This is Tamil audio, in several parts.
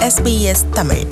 SBS தமிழ்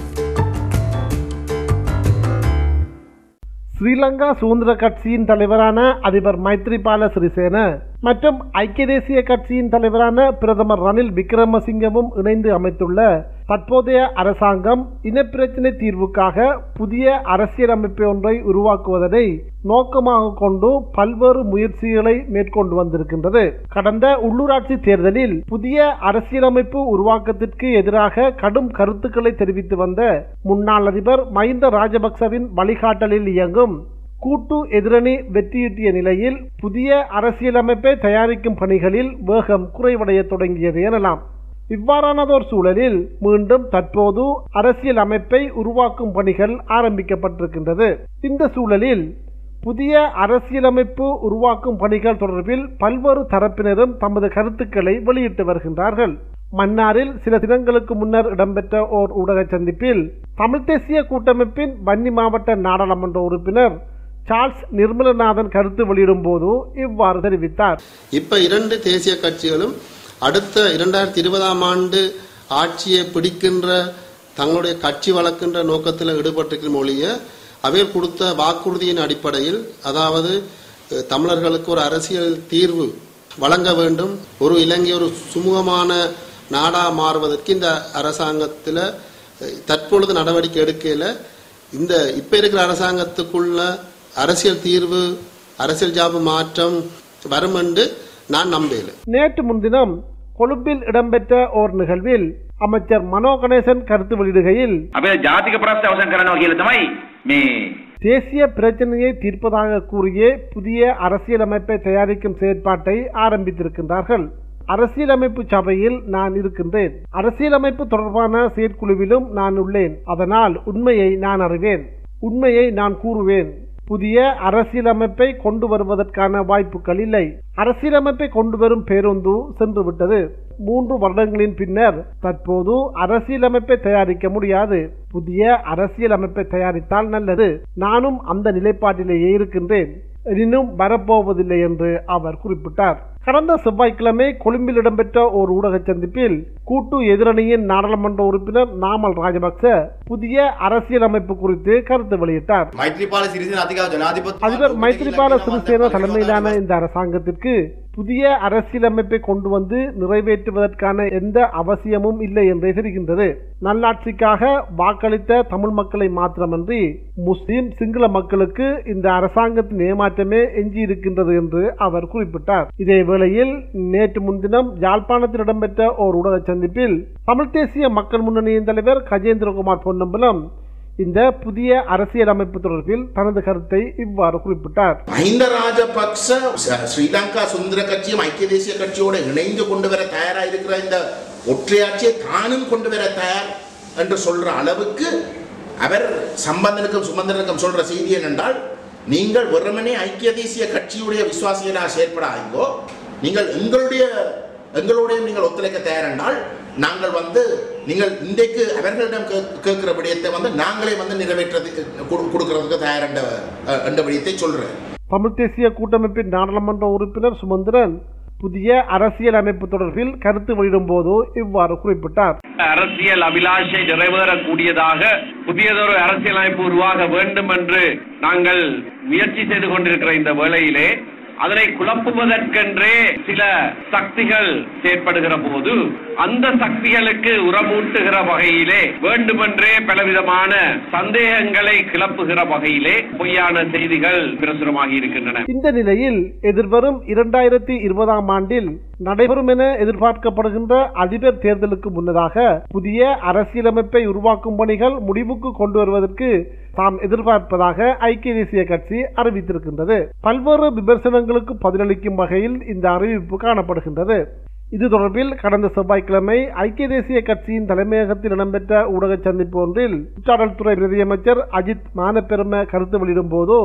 ஸ்ரீலங்கா சுதந்திர கட்சியின் தலைவரான அதிபர் மைத்ரிபால சிறிசேன மற்றும் ஐக்கிய தேசிய கட்சியின் தலைவரான பிரதமர் ரணில் விக்ரமசிங்கவும் இணைந்து அமைத்துள்ள தற்போதைய அரசாங்கம் இனப்பிரச்சினை தீர்வுக்காக புதிய அரசியலமைப்பு ஒன்றை உருவாக்குவதனை நோக்கமாக கொண்டு பல்வேறு முயற்சிகளை மேற்கொண்டு வந்திருக்கின்றது கடந்த உள்ளூராட்சி தேர்தலில் புதிய அரசியலமைப்பு உருவாக்கத்திற்கு எதிராக கடும் கருத்துக்களை தெரிவித்து வந்த முன்னாள் அதிபர் மஹிந்த ராஜபக்சவின் வழிகாட்டலில் இயங்கும் கூட்டு எதிரணி வெற்றியீட்டிய நிலையில் புதிய அரசியலமைப்பை தயாரிக்கும் பணிகளில் வேகம் குறைவடைய தொடங்கியது எனலாம் இவ்வாறானதோர் சூழலில் மீண்டும் தற்போது அரசியல் அமைப்பை உருவாக்கும் பணிகள் ஆரம்பிக்கப்பட்டிருக்கின்றது இந்த சூழலில் புதிய அரசியலமைப்பு உருவாக்கும் பணிகள் தொடர்பில் பல்வேறு தரப்பினரும் தமது கருத்துக்களை வெளியிட்டு வருகின்றார்கள் மன்னாரில் சில தினங்களுக்கு முன்னர் இடம்பெற்ற ஓர் ஊடக சந்திப்பில் தமிழ் தேசிய கூட்டமைப்பின் வன்னி மாவட்ட நாடாளுமன்ற உறுப்பினர் சார்ல்ஸ் நிர்மலநாதன் கருத்து வெளியிடும் போது இவ்வாறு தெரிவித்தார் இப்ப இரண்டு தேசிய கட்சிகளும் அடுத்த இரண்டாயிரத்தி இருபதாம் ஆண்டு ஆட்சியை பிடிக்கின்ற தங்களுடைய கட்சி வளர்க்கின்ற நோக்கத்தில் ஈடுபட்டிருக்கிற மொழிய அவைகள் கொடுத்த வாக்குறுதியின் அடிப்படையில் அதாவது அஹ், தமிழர்களுக்கு ஒரு அரசியல் தீர்வு வழங்க வேண்டும் ஒரு இலங்கை ஒரு சுமூகமான நாடா மாறுவதற்கு இந்த அரசாங்கத்தில் அஹ், தற்பொழுது நடவடிக்கை எடுக்கையில் இந்த இப்ப இருக்கிற அரசாங்கத்துக்குள்ள அரசியல் தீர்வு அரசியல் ஜாபு மாற்றம் வரும் என்று நான் நம்பல நேற்று முன்தினம் கொழும்பில் இடம்பெற்ற ஓர் நிகழ்வில் அமைச்சர் மனோ கணேசன் கருத்து வெளியிடுகையில் අපේ ජාතික ප්‍රශ්න අවසන් කරනවා කියලා තමයි මේ தேசிய பிரச்சனையை தீர்ப்பதாக கூறியே புதிய அரசியலமைப்பை தயாரிக்கும் செயற்பாட்டை ஆரம்பித்திருக்கின்றார்கள் அரசியலமைப்பு சபையில் நான் இருக்கின்றேன் அரசியலமைப்பு தொடர்பான செயற்குழுவிலும் நான் உள்ளேன் அதனால் உண்மையை நான் அறிவேன் உண்மையை நான் கூறுவேன் புதிய அரசியலமைப்பை கொண்டு வருவதற்கான வாய்ப்புகள் இல்லை அரசியலமைப்பை கொண்டு வரும் பேருந்து சென்று விட்டது மூன்று வருடங்களின் பின்னர் தற்போது அரசியலமைப்பை தயாரிக்க முடியாது புதிய அரசியலமைப்பை தயாரித்தால் நல்லது நானும் அந்த நிலைப்பாட்டிலேயே இருக்கின்றேன் எனினும் வரப்போவதில்லை என்று அவர் குறிப்பிட்டார் கடந்த செவ்வாய்க்கிழமை கொழும்பில் இடம்பெற்ற ஒரு ஊடக சந்திப்பில் கூட்டு எதிரணியின் நாடாளுமன்ற உறுப்பினர் நாமல் ராஜபக்ச புதிய அரசியலமைப்பு குறித்து கருத்து வெளியிட்டார் මෛත්‍රීපාල සිරිසෙන අතිගාව ජනාධිපති அதிபர் மைத்ரிபால சிறிசேன தலைமையிலான இந்த அரசாங்கத்திற்கு புதிய அரசியலமைப்பை கொண்டு வந்து நிறைவேற்றுவதற்கான எந்த அவசியமும் இல்லை என்றே தெரிகின்றது நல்லாட்சிக்காக வாக்களித்த தமிழ் மக்களை மாத்திரமன்றி முஸ்லிம் சிங்கள மக்களுக்கு இந்த அரசாங்கத்தின் ஏமாற்றமே எஞ்சி இருக்கின்றது என்று அவர் குறிப்பிட்டார் இதே வேளையில் நேற்று முன்தினம் யாழ்ப்பாணத்தில் இடம்பெற்ற ஓர் ஊடக சந்திப்பில் தமிழ் தேசிய மக்கள் முன்னணியின் தலைவர் கஜேந்திரகுமார் பொன்னம்பலம் இந்த புதிய அரசியலமைப்பு தொடர்பில் தனது கருத்தை இவ்வாறு குறிப்பிட்டார் மஹிந்த ராஜபக்ச ச- ஸ்ரீலங்கா சுதந்திர கட்சியும் ஐக்கிய தேசிய கட்சியோட இணைந்து கொண்டு வர தயாரா இருக்கிற இந்த ஒற்றையாட்சியை தானும் கொண்டு வர தயார் என்று சொல்ற அளவுக்கு அவர் சம்பந்தனுக்கும் சுமந்தனுக்கும் சொல்ற செய்தி என்னென்றால் நீங்கள் வெறுமனே ஐக்கிய தேசிய கட்சியுடைய விசுவாசிகளாக செயற்படாதீங்கோ நீங்கள் எங்களுடைய எங்களுடைய நீங்கள் ஒத்துழைக்க தயார் என்றால் நாங்கள் வந்து நீங்கள் இன்றைக்கு அவர்களிடம் கே- கேட்கிற விடயத்தை வந்து நாங்களே வந்து நிறைவேற்றது கொடு- கொடுக்கறதுக்கு தயார் என்ற அஹ், என்ற விடயத்தை சொல்றேன் தமிழ் தேசிய கூட்டமைப்பின் நாடாளுமன்ற உறுப்பினர் சுமந்திரன் புதிய அரசியல் அமைப்பு தொடர்பில் கருத்து வெளியிடும் போது இவ்வாறு குறிப்பிட்டார் அரசியல் அபிலாஷை நிறைவேறக்கூடியதாக புதியதொரு அரசியலமைப்பு உருவாக வேண்டும் என்று நாங்கள் முயற்சி செய்து கொண்டிருக்கிற இந்த வேளையிலே அதனை குழப்புவதற்கென்றே சில சக்திகள் செயற்படுகிற போது அந்த சக்திகளுக்கு உரமூட்டுகிற வகையிலே வேண்டுமென்றே பலவிதமான சந்தேகங்களை கிளப்புகிற வகையிலே பொய்யான செய்திகள் பிரசுரமாகி இருக்கின்றன இந்த நிலையில் எதிர்வரும் இரண்டாயிரத்தி இருபதாம் ஆண்டில் நடைபெறும் என எதிர்பார்க்கப்படுகின்ற அதிபர் தேர்தலுக்கு முன்னதாக புதிய அரசியலமைப்பை உருவாக்கும் பணிகள் முடிவுக்கு கொண்டு வருவதற்கு தாம் எதிர்பார்ப்பதாக ஐக்கிய தேசிய கட்சி அறிவித்திருக்கின்றது பல்வேறு விமர்சனங்களுக்கு பதிலளிக்கும் வகையில் இந்த அறிவிப்பு காணப்படுகின்றது இது தொடர்பில் கடந்த செவ்வாய்க்கிழமை ஐக்கிய தேசிய கட்சியின் தலைமையகத்தில் இடம்பெற்ற ஊடக சந்திப்பு ஒன்றில் சுற்றாடல் துறை பிரதியமைச்சர் அஜித் மானப்பெரும கருத்து வெளியிடும் போது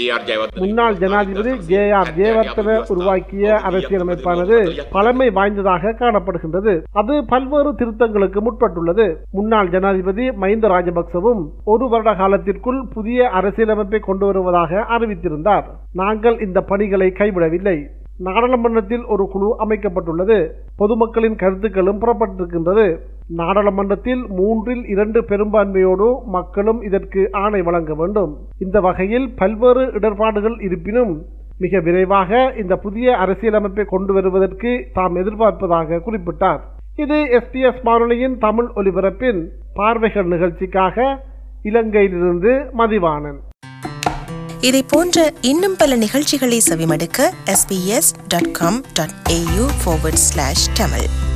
முன்னாள் ஜனாதிபதி ஜே ஆர் ஜெயவர்தன உருவாக்கிய அரசியலமைப்பானது பழமை வாய்ந்ததாக காணப்படுகின்றது அது பல்வேறு திருத்தங்களுக்கு முற்பட்டுள்ளது முன்னாள் ஜனாதிபதி மஹிந்த ராஜபக்சவும் ஒரு வருட காலத்திற்குள் புதிய அரசியலமைப்பை கொண்டு வருவதாக அறிவித்திருந்தார் நாங்கள் இந்த பணிகளை கைவிடவில்லை நாடாளுமன்றத்தில் ஒரு குழு அமைக்கப்பட்டுள்ளது பொதுமக்களின் கருத்துக்களும் புறப்பட்டிருக்கின்றது நாடாளுமன்றத்தில் மூன்றில் இரண்டு பெரும்பான்மையோடு மக்களும் இதற்கு ஆணை வழங்க வேண்டும் இந்த வகையில் பல்வேறு இடர்பாடுகள் இருப்பினும் மிக விரைவாக இந்த புதிய அரசியலமைப்பை கொண்டு வருவதற்கு தாம் எதிர்பார்ப்பதாக குறிப்பிட்டார் இது எஸ்பிஎஸ் வானொலியின் தமிழ் ஒலிபரப்பின் பார்வைகள் நிகழ்ச்சிக்காக இலங்கையிலிருந்து மதிவாணன் இதை போன்ற இன்னும் பல நிகழ்ச்சிகளை செவிமடுக்க sbs.com.au forward slash tamil